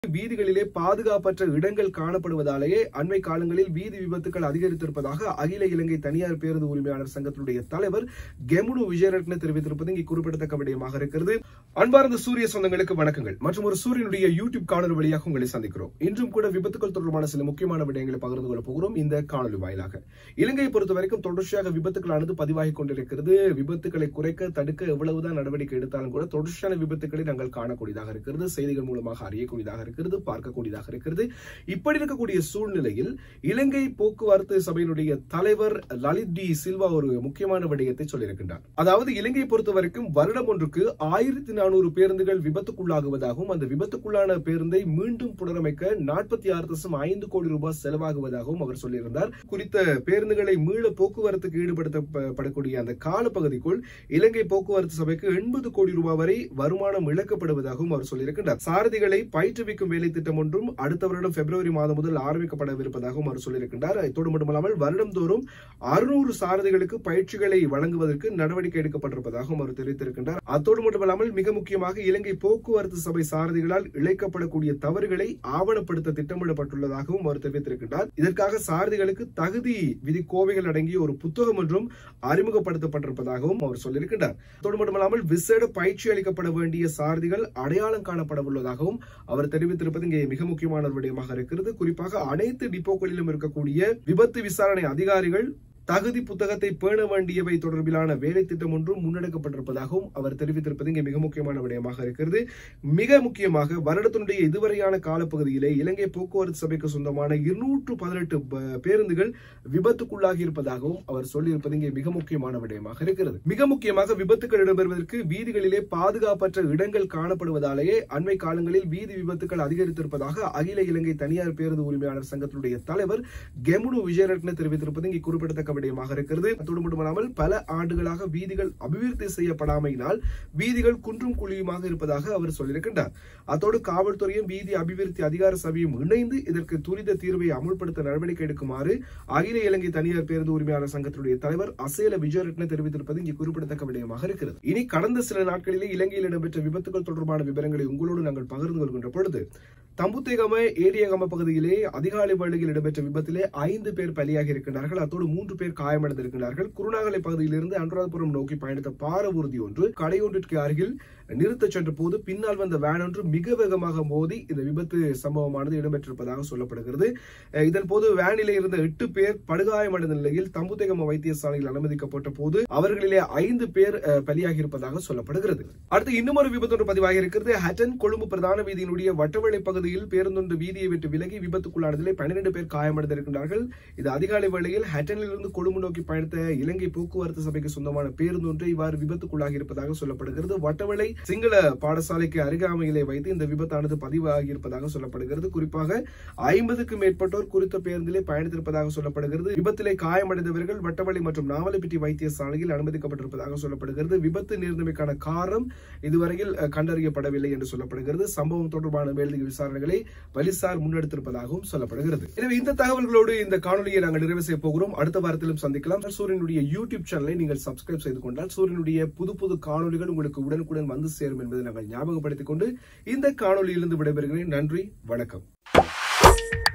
வீதிகளிலே பாதுகாப்பற்ற இடங்கள் காணப்படுவதாலேயே அண்மை காலங்களில் வீதி விபத்துகள் அதிகரித்திருப்பதாக அகில இலங்கை தனியார் பேருந்து உரிமையாளர் சங்கத்தினுடைய தலைவர் கெமுனு விஜயரட்ன தெரிவித்திருப்பது இங்கே குறிப்பிடத்தக்க விடயமாக இருக்கிறது அன்பார்ந்த சூரிய சொந்தங்களுக்கு வணக்கங்கள் மற்றும் ஒரு சூரியனுடைய யூடியூப் காணொலி வழியாக உங்களை சந்திக்கிறோம் இன்றும் கூட விபத்துகள் தொடர்பான சில முக்கியமான விடயங்களை பகிர்ந்து கொள்ள போகிறோம் இந்த காணொலி வாயிலாக இலங்கையை பொறுத்த வரைக்கும் தொடர்ச்சியாக விபத்துகளானது பதிவாகி கொண்டிருக்கிறது விபத்துகளை குறைக்க தடுக்க எவ்வளவுதான் நடவடிக்கை எடுத்தாலும் கூட தொடர்ச்சியான விபத்துக்களை நாங்கள் காணக்கூடியதாக இருக்கிறது செய்திகள் மூலமாக அறியக்கூடியதாக இருக்கிறது பார்க்கக்கூடியதாக இருக்கிறது இப்படி இருக்கக்கூடிய சூழ்நிலையில் இலங்கை போக்குவரத்து சபையினுடைய தலைவர் லலித் டி சில்வா ஒரு முக்கியமான விடயத்தை சொல்லியிருக்கின்றார் அதாவது இலங்கையை பொறுத்த வரைக்கும் வருடம் ஒன்றுக்கு ஆயிரத்தி நானூறு பேருந்துகள் விபத்துக்குள்ளாகுவதாகவும் அந்த விபத்துக்குள்ளான பேருந்தை மீண்டும் புனரமைக்க நாற்பத்தி ஆறு தசம் ஐந்து கோடி ரூபாய் செலவாகுவதாகவும் அவர் சொல்லியிருந்தார் குறித்த பேருந்துகளை மீள போக்குவரத்துக்கு ஈடுபடுத்தப்படக்கூடிய அந்த காலப்பகுதிக்குள் இலங்கை போக்குவரத்து சபைக்கு எண்பது கோடி ரூபாய் வரை வருமானம் இழக்கப்படுவதாகவும் அவர் சொல்லியிருக்கின்றார் சாரதிகளை பயிற்றுவிக்கும் வேலை திட்டம் ஒன்றும் அடுத்த வருடம் பிப்ரவரி மாதம் முதல் ஆரம்பிக்கப்படவிருப்பதாகவும் அவர் சொல்லியிருக்கின்றார் இத்தோடு மட்டுமல்லாமல் வருடந்தோறும் அறுநூறு சாரதிகளுக்கு பயிற்சிகளை வழங்குவதற்கு நடவடிக்கை எடுக்கப்பட்டிருப்பதாகவும் அவர் தெரிவித்திருக்கின்றார் அத்தோடு மட்டுமல்லாமல் மிக முக்கியமாக இலங்கை போக்குவரத்து சபை சாரதிகளால் இழைக்கப்படக்கூடிய தவறுகளை ஆவணப்படுத்த திட்டமிடப்பட்டுள்ளதாகவும் அவர் தெரிவித்திருக்கின்றார் இதற்காக சாரதிகளுக்கு தகுதி விதி கோவைகள் அடங்கிய ஒரு புத்தகம் ஒன்றும் அறிமுகப்படுத்தப்பட்டிருப்பதாகவும் அவர் சொல்லியிருக்கின்றார் அதோடு மட்டுமல்லாமல் விசேட பயிற்சி அளிக்கப்பட வேண்டிய சாரதிகள் அடையாளம் காணப்பட உள்ளதாகவும் அவர் தெரிவித்திருப்பது இங்கே மிக முக்கியமான ஒரு விடயமாக இருக்கிறது குறிப்பாக அனைத்து டிப்போக்களிலும் இருக்கக்கூடிய விபத்து விசாரணை அதிகாரிகள் தகுதி புத்தகத்தை பேண வேண்டியவை தொடர்பிலான வேலை திட்டம் ஒன்றும் முன்னெடுக்கப்பட்டிருப்பதாகவும் அவர் தெரிவித்திருப்பது இங்கே மிக முக்கியமான விடயமாக இருக்கிறது மிக முக்கியமாக வருடத்தினுடைய இதுவரையான காலப்பகுதியிலே இலங்கை போக்குவரத்து சபைக்கு சொந்தமான இருநூற்று பதினெட்டு பேருந்துகள் விபத்துக்குள்ளாகி இருப்பதாகவும் அவர் சொல்லியிருப்பது இங்கே மிக முக்கியமான விடயமாக இருக்கிறது மிக முக்கியமாக விபத்துகள் இடம்பெறுவதற்கு வீதிகளிலே பாதுகாப்பற்ற இடங்கள் காணப்படுவதாலேயே அண்மை காலங்களில் வீதி விபத்துகள் அதிகரித்திருப்பதாக அகில இலங்கை தனியார் பேருந்து உரிமையாளர் சங்கத்தினுடைய தலைவர் கெமுனு விஜயரட்ன தெரிவித்திருப்பது இங்கே குறிப்பிடத்தக்க விடயமாக இருக்கிறது அத்தோடு மட்டுமல்லாமல் பல ஆண்டுகளாக வீதிகள் அபிவிருத்தி செய்யப்படாமையினால் வீதிகள் குன்றும் குழியுமாக இருப்பதாக அவர் சொல்லியிருக்கின்றார் அத்தோடு காவல்துறையும் வீதி அபிவிருத்தி அதிகார சபையும் இணைந்து இதற்கு துரித தீர்வை அமுல்படுத்த நடவடிக்கை எடுக்குமாறு அகில இலங்கை தனியார் பேருந்து உரிமையாளர் சங்கத்தினுடைய தலைவர் அசேல விஜயரட்ன தெரிவித்திருப்பது இங்கே குறிப்பிடத்தக்க விடயமாக இருக்கிறது இனி கடந்த சில நாட்களிலே இலங்கையில் இடம்பெற்ற விபத்துகள் தொடர்பான விவரங்களை உங்களோடு நாங்கள் பகிர்ந்து கொள்கின்ற பொழுது தம்புத்தேகம ஏரியகம பகுதியிலே அதிகாலை வேளையில் இடம்பெற்ற விபத்திலே ஐந்து பேர் பலியாகி இருக்கின்றார்கள் அத்தோடு மூன்று பேர் காயமடைந்திருக்கிறார்கள் குருநாகலை பகுதியிலிருந்து அனுராதபுரம் நோக்கி பயணித்த பார ஊர்தி ஒன்று கடையொன்றிற்கு அருகில் நிறுத்தச் சென்ற போது பின்னால் வந்த வேன் ஒன்று மிக வேகமாக மோதி இந்த விபத்து சம்பவமானது இடம்பெற்றிருப்பதாக சொல்லப்படுகிறது இதன் போது வேனிலே இருந்த எட்டு பேர் படுகாயமடைந்த நிலையில் தம்புத்தேகம வைத்தியசாலையில் அனுமதிக்கப்பட்ட போது அவர்களிலே ஐந்து பேர் பலியாகி இருப்பதாக சொல்லப்படுகிறது அடுத்து இன்னும் ஒரு விபத்து ஒன்று பதிவாகி இருக்கிறது ஹட்டன் கொழும்பு பிரதான வீதியினுடைய வட்டவளை பகுதியில் பேருந்தொன்று வீதியை விட்டு விலகி விபத்துக்குள்ளானதிலே பன்னிரண்டு பேர் காயமடைந்திருக்கிறார்கள் இது அதிகாலை வேளையில் ஹட்டனில் இருந்து கொழும்பு நோக்கி பயணித்த இலங்கை போக்குவரத்து சபைக்கு சொந்தமான பேருந்து ஒன்று இவ்வாறு விபத்துக்குள்ளாகி இருப்பதாக சொல்லப்படுகிறது வட்டவளை சிங்கள பாடசாலைக்கு அருகாமையிலே வைத்து இந்த விபத்தானது பதிவாகி இருப்பதாக சொல்லப்படுகிறது குறிப்பாக ஐம்பதுக்கு மேற்பட்டோர் குறித்த பேருந்திலே பயணித்திருப்பதாக சொல்லப்படுகிறது விபத்திலே காயமடைந்தவர்கள் வட்டவளை மற்றும் நாவலப்பிட்டி வைத்தியசாலையில் அனுமதிக்கப்பட்டிருப்பதாக சொல்லப்படுகிறது விபத்து நேர்ந்தமைக்கான காரணம் இதுவரையில் கண்டறியப்படவில்லை என்று சொல்லப்படுகிறது சம்பவம் தொடர்பான மேலதிக விசாரணைகளை போலீசார் முன்னெடுத்திருப்பதாகவும் சொல்லப்படுகிறது எனவே இந்த தகவல்களோடு இந்த காணொலியை நாங்கள் நிறைவு செய்ய போகிறோம் அடுத்த வாரத்திலும் சந்திக்கலாம் சூரியனுடைய யூடியூப் சேனலை நீங்கள் சப்ஸ்கிரைப் செய்து கொண்டால் சூரியனுடைய புது புது காணொலிகள் உங்களுக்கு உடனுக்குடன் வந்து சேரும் என்பதை நாங்கள் ஞாபகப்படுத்திக் கொண்டு இந்த காணொலியிலிருந்து விடைபெறுகிறேன் நன்றி வணக்கம்